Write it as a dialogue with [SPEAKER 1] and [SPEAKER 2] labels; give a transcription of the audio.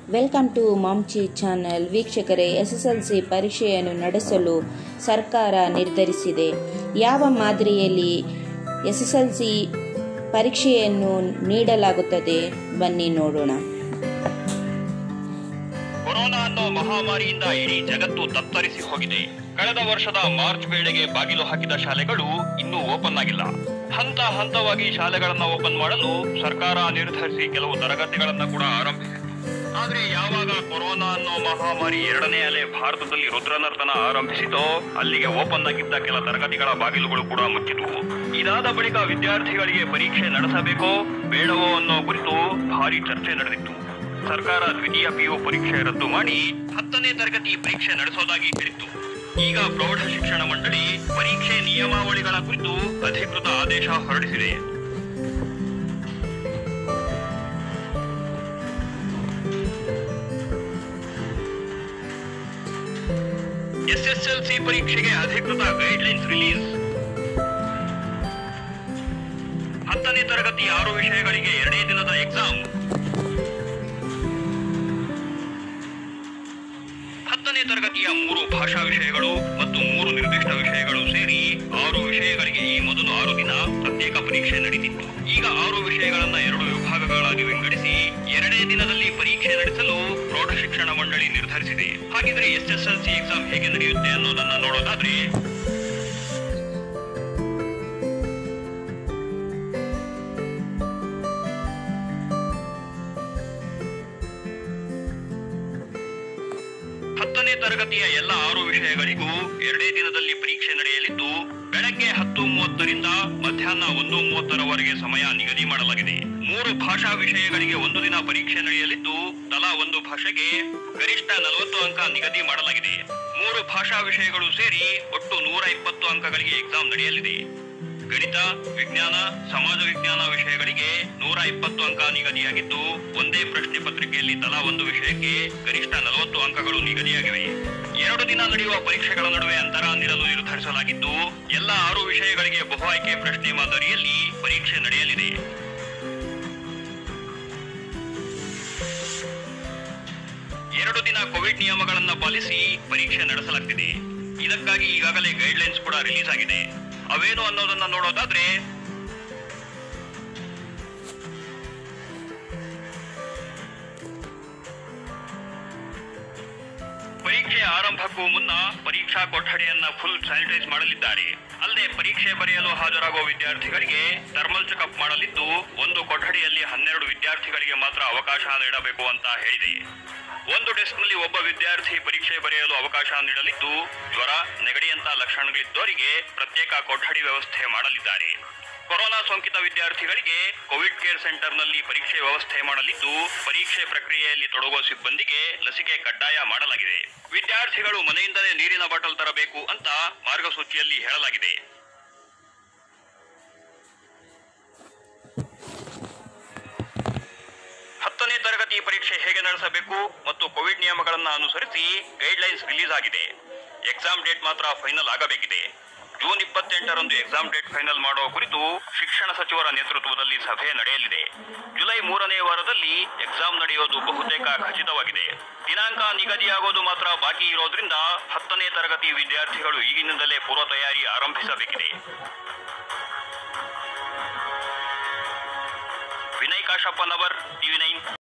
[SPEAKER 1] welcome to ಮಾಮ್ಚಿ channel ವೀಕ್ಷಕರೇ SSLC ಪರೀಕ್ಷೆಯನ್ನು ನಡೆಸಲು ಸರ್ಕಾರ ನಿರ್ಧರಿಸಿದೆ ಯಾವ ಮಾದರಿಯಲ್ಲಿ ಎಸ್ಎಸ್ಎಲ್ಸಿ ಪರೀಕ್ಷೆಯನ್ನು ನೀಡಲಾಗುತ್ತದೆ ಬನ್ನಿ ನೋಡೋಣ
[SPEAKER 2] ಕೊರೋನಾ ಅನ್ನೋ ಮಹಾಮಾರಿಯಿಂದ ಇಡೀ ಜಗತ್ತು ತತ್ತರಿಸಿ ಹೋಗಿದೆ ಕಳೆದ ವರ್ಷದ ಮಾರ್ಚ್ ವೇಳೆಗೆ ಬಾಗಿಲು ಹಾಕಿದ ಶಾಲೆಗಳು ಇನ್ನೂ ಓಪನ್ ಆಗಿಲ್ಲ ಹಂತ ಹಂತವಾಗಿ ಶಾಲೆಗಳನ್ನ ಓಪನ್ ಮಾಡಲು ಸರ್ಕಾರ ನಿರ್ಧರಿಸಿ ಕೆಲವು ತರಗತಿಗಳನ್ನ ಕೂಡ ಆರಂಭಿಸಿದೆ ಆದ್ರೆ ಯಾವಾಗ ಕೊರೋನಾ ಅನ್ನೋ ಮಹಾಮಾರಿ ಎರಡನೇ ಅಲೆ ಭಾರತದಲ್ಲಿ ರುದ್ರನರ್ತನ ಆರಂಭಿಸಿತೋ ಅಲ್ಲಿಗೆ ಓಪನ್ ಆಗಿದ್ದ ಕೆಲ ತರಗತಿಗಳ ಬಾಗಿಲುಗಳು ಕೂಡ ಮುಚ್ಚಿದ್ವು ಇದಾದ ಬಳಿಕ ವಿದ್ಯಾರ್ಥಿಗಳಿಗೆ ಪರೀಕ್ಷೆ ನಡೆಸಬೇಕೋ ಬೇಡವೋ ಅನ್ನೋ ಕುರಿತು ಭಾರಿ ಚರ್ಚೆ ನಡೆದಿತ್ತು ಸರ್ಕಾರ ದ್ವಿತೀಯ ಪಿಯು ಪರೀಕ್ಷೆ ರದ್ದು ಮಾಡಿ ಹತ್ತನೇ ತರಗತಿ ಪರೀಕ್ಷೆ ನಡೆಸೋದಾಗಿ ಹೇಳಿತ್ತು ಈಗ ಪ್ರೌಢ ಶಿಕ್ಷಣ ಮಂಡಳಿ ಪರೀಕ್ಷೆ ನಿಯಮಾವಳಿಗಳ ಕುರಿತು ಅಧಿಕೃತ ಆದೇಶ ಹೊರಡಿಸಿದೆ ಎಸ್ಎಸ್ಎಲ್ಸಿ ಪರೀಕ್ಷೆಗೆ ಅಧಿಕೃತ ಗೈಡ್ಲೈನ್ಸ್ ರಿಲೀಸ್ ಹತ್ತನೇ ತರಗತಿ ಆರು ವಿಷಯಗಳಿಗೆ ಎರಡೇ ದಿನದ ಎಕ್ಸಾಮ್ ಹತ್ತನೇ ತರಗತಿಯ ಮೂರು ಭಾಷಾ ವಿಷಯಗಳು ಮತ್ತು ಮೂರು ನಿರ್ದಿಷ್ಟ ವಿಷಯಗಳು ಸೇರಿ ಆರು ವಿಷಯಗಳಿಗೆ ಈ ಮೊದಲು ಆರು ದಿನ ಪ್ರತ್ಯೇಕ ಪರೀಕ್ಷೆ ನಡೆದಿತ್ತು ಈಗ ಆರು ವಿಷಯಗಳನ್ನ ಎರಡು ವಿಭಾಗಗಳಾಗಿ ವಿಂಗಡಿಸಿ ಎರಡೇ ದಿನದಲ್ಲಿ ಪರೀಕ್ಷೆ ನಡೆಸಲು ಪ್ರೌಢ ಶಿಕ್ಷಣ ಮಂಡಳಿ ನಿರ್ಧರಿಸಿದೆ ಹಾಗಿದ್ರೆ ಎಸ್ಎಸ್ಎಲ್ಸಿ ಎಕ್ಸಾಮ್ ಹೇಗೆ ನಡೆಯುತ್ತೆ ಅನ್ನೋದನ್ನ ನೋಡೋದಾದ್ರೆ ಹತ್ತನೇ ತರಗತಿಯ ಎಲ್ಲ ಆರು ವಿಷಯಗಳಿಗೂ ಎರಡೇ ದಿನದಲ್ಲಿ ಪರೀಕ್ಷೆ ನಡೆಯಲಿದ್ದು ಬೆಳಗ್ಗೆ ಹತ್ತು ಮೂವತ್ತರಿಂದ ಮಧ್ಯಾಹ್ನ ಒಂದು ಮೂವತ್ತರವರೆಗೆ ಸಮಯ ನಿಗದಿ ಮಾಡಲಾಗಿದೆ ಮೂರು ಭಾಷಾ ವಿಷಯಗಳಿಗೆ ಒಂದು ದಿನ ಪರೀಕ್ಷೆ ನಡೆಯಲಿದ್ದು ತಲಾ ಒಂದು ಭಾಷೆಗೆ ಗರಿಷ್ಠ ನಲವತ್ತು ಅಂಕ ನಿಗದಿ ಮಾಡಲಾಗಿದೆ ಮೂರು ಭಾಷಾ ವಿಷಯಗಳು ಸೇರಿ ಒಟ್ಟು ನೂರ ಇಪ್ಪತ್ತು ಅಂಕಗಳಿಗೆ ಎಕ್ಸಾಮ್ ನಡೆಯಲಿದೆ ಗಣಿತ ವಿಜ್ಞಾನ ಸಮಾಜ ವಿಜ್ಞಾನ ವಿಷಯಗಳಿಗೆ ನೂರ ಇಪ್ಪತ್ತು ಅಂಕ ನಿಗದಿಯಾಗಿದ್ದು ಒಂದೇ ಪ್ರಶ್ನೆ ಪತ್ರಿಕೆಯಲ್ಲಿ ತಲಾ ಒಂದು ವಿಷಯಕ್ಕೆ ಗರಿಷ್ಠ ನಲವತ್ತು ಅಂಕಗಳು ನಿಗದಿಯಾಗಿವೆ ಎರಡು ದಿನ ನಡೆಯುವ ಪರೀಕ್ಷೆಗಳ ನಡುವೆ ಅಂತರ ನೀಡಲು ನಿರ್ಧರಿಸಲಾಗಿದ್ದು ಎಲ್ಲ ಆರು ವಿಷಯಗಳಿಗೆ ಬಹು ಆಯ್ಕೆ ಪ್ರಶ್ನೆ ಮಾದರಿಯಲ್ಲಿ ಪರೀಕ್ಷೆ ನಡೆಯಲಿದೆ ಎರಡು ದಿನ ಕೋವಿಡ್ ನಿಯಮಗಳನ್ನ ಪಾಲಿಸಿ ಪರೀಕ್ಷೆ ನಡೆಸಲಾಗ್ತಿದೆ ಇದಕ್ಕಾಗಿ ಈಗಾಗಲೇ ಗೈಡ್ಲೈನ್ಸ್ ಕೂಡ ರಿಲೀಸ್ ಆಗಿದೆ ಅವೇನು ಅನ್ನೋದನ್ನ ನೋಡೋದಾದ್ರೆ ಪರೀಕ್ಷೆ ಆರಂಭಕ್ಕೂ ಮುನ್ನ ಪರೀಕ್ಷಾ ಕೊಠಡಿಯನ್ನ ಫುಲ್ ಸ್ಯಾನಿಟೈಸ್ ಮಾಡಲಿದ್ದಾರೆ ಅಲ್ಲದೆ ಪರೀಕ್ಷೆ ಬರೆಯಲು ಹಾಜರಾಗುವ ವಿದ್ಯಾರ್ಥಿಗಳಿಗೆ ಥರ್ಮಲ್ ಚೆಕಪ್ ಮಾಡಲಿದ್ದು ಒಂದು ಕೊಠಡಿಯಲ್ಲಿ ಹನ್ನೆರಡು ವಿದ್ಯಾರ್ಥಿಗಳಿಗೆ ಮಾತ್ರ ಅವಕಾಶ ನೀಡಬೇಕು ಅಂತ ಹೇಳಿದೆ ಒಂದು ಡೆಸ್ಕ್ನಲ್ಲಿ ಒಬ್ಬ ವಿದ್ಯಾರ್ಥಿ ಪರೀಕ್ಷೆ ಬರೆಯಲು ಅವಕಾಶ ನೀಡಲಿದ್ದು ಜ್ವರ ನೆಗಡಿಯಂತ ಲಕ್ಷಣಗಳಿದ್ದವರಿಗೆ ಪ್ರತ್ಯೇಕ ಕೊಠಡಿ ವ್ಯವಸ್ಥೆ ಮಾಡಲಿದ್ದಾರೆ ಕೊರೋನಾ ಸೋಂಕಿತ ವಿದ್ಯಾರ್ಥಿಗಳಿಗೆ ಕೋವಿಡ್ ಕೇರ್ ಸೆಂಟರ್ನಲ್ಲಿ ಪರೀಕ್ಷೆ ವ್ಯವಸ್ಥೆ ಮಾಡಲಿದ್ದು ಪರೀಕ್ಷೆ ಪ್ರಕ್ರಿಯೆಯಲ್ಲಿ ತೊಡಗುವ ಸಿಬ್ಬಂದಿಗೆ ಲಸಿಕೆ ಕಡ್ಡಾಯ ಮಾಡಲಾಗಿದೆ ವಿದ್ಯಾರ್ಥಿಗಳು ಮನೆಯಿಂದಲೇ ನೀರಿನ ಬಾಟಲ್ ತರಬೇಕು ಅಂತ ಮಾರ್ಗಸೂಚಿಯಲ್ಲಿ ಹೇಳಲಾಗಿದೆ ಹತ್ತನೇ ತರಗತಿ ಪರೀಕ್ಷೆ ಹೇಗೆ ನಡೆಸಬೇಕು ಮತ್ತು ಕೋವಿಡ್ ನಿಯಮಗಳನ್ನು ಅನುಸರಿಸಿ ಗೈಡ್ಲೈನ್ಸ್ ರಿಲೀಸ್ ಆಗಿದೆ ಎಕ್ಸಾಮ್ ಡೇಟ್ ಮಾತ್ರ ಫೈನಲ್ ಆಗಬೇಕಿದೆ ಜೂನ್ ಇಪ್ಪತ್ತೆಂಟರಂದು ಎಕ್ಸಾಮ್ ಡೇಟ್ ಫೈನಲ್ ಮಾಡುವ ಕುರಿತು ಶಿಕ್ಷಣ ಸಚಿವರ ನೇತೃತ್ವದಲ್ಲಿ ಸಭೆ ನಡೆಯಲಿದೆ ಜುಲೈ ಮೂರನೇ ವಾರದಲ್ಲಿ ಎಕ್ಸಾಮ್ ನಡೆಯೋದು ಬಹುತೇಕ ಖಚಿತವಾಗಿದೆ ದಿನಾಂಕ ನಿಗದಿಯಾಗೋದು ಮಾತ್ರ ಬಾಕಿ ಇರೋದ್ರಿಂದ ಹತ್ತನೇ ತರಗತಿ ವಿದ್ಯಾರ್ಥಿಗಳು ಈಗಿನಿಂದಲೇ ಪೂರ್ವ ತಯಾರಿ ಆರಂಭಿಸಬೇಕಿದೆ ವಿನಯ್ ಕಾಶಪ್ಪನವರ್ ಟಿವಿ ನೈನ್